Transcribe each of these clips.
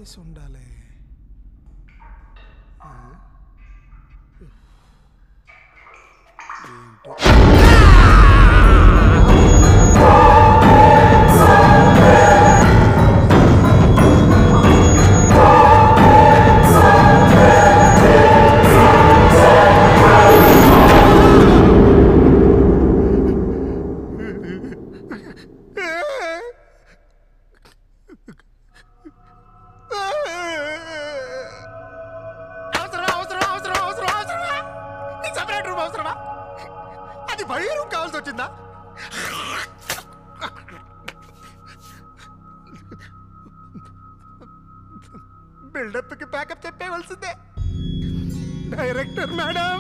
చేసి ఉండాలి ఆ? ఏంటో అవసరమా అవసరమా అవసరమా అవసరమా అవసరమా నీకు సపరేట్ రూమ్ అవసరమా అది బయట రూమ్ కావాల్సి వచ్చిందా బిల్డప్కి ప్యాకప్ చెప్పేవలసిందే డైరెక్టర్ మేడం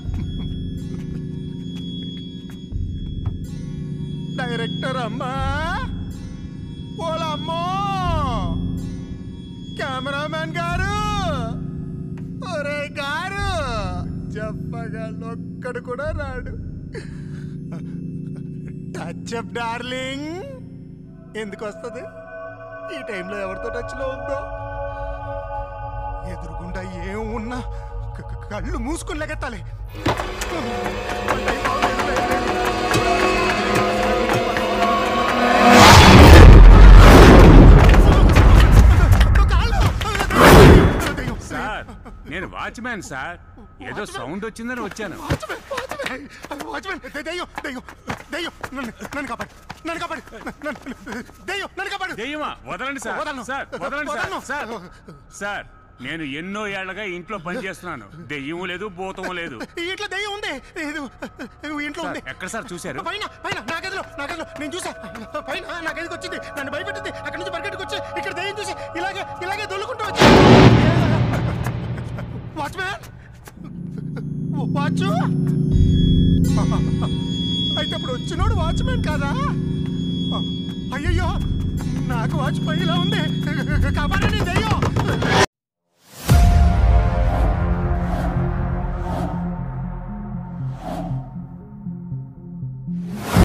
డైరెక్టర్ అమ్మా ఓలమ్మో కెమెరామెన్ గారు ఒరే గారు చెప్పగాళ్ళు ఒక్కడు కూడా రాడు టచ్ అప్ డార్లింగ్ ఎందుకు వస్తుంది ఈ టైంలో ఎవరితో టచ్లో ఉందో ఎదురుగుండా ఏం ఉన్నా క- క- కళ్ళు మూసుకుని లెగెత్తాలి సార్ నేను వాచ్మ్యాన్ సార్ ఏదో సౌండ్ వచ్చిందని వచ్చాను వాచ్మెన్, వాచ్మెన్, దే- దెయ్యం, దెయ్యం, దెయ్యం, నన్ను నన్ను కాపాడు నన్ను కాపాడు నన్ను- దెయ్యం, నన్ను కాపాడు దెయ్యమా వదలండి సార్ వదలను. సార్ వదలండి సార్ వదలను. సార్ సార్ నేను ఎన్నో ఏళ్లగా ఇంట్లో పనిచేస్తున్నాను దెయ్యం లేదు భూతం లేదు ఈ ఇంట్లో దెయ్యం ఉంది ఇది ఇది ఇంట్లో సార్ ఉంది ఎక్కడ సార్ చూశారు పైన పైన నా గదిలో నా గదిలో నేను చూసా పైన నా గదికి వచ్చింది నన్ను భయపెట్టింది అక్కడి నుంచి పరిగెట్టుకు వచ్చి ఇక్కడ దెయ్యం చూసి ఇలాగే ఇలాగే దొల్లుకుంటూ వచ్చి వాచ్మ్యాన్ వాచ్ అయితే ఇప్పుడు వచ్చినోడు వాచ్మెన్ కాదా అయ్యయ్యో నాకు వాచ్ పైలా ఉంది కాపాడండి దెయ్యం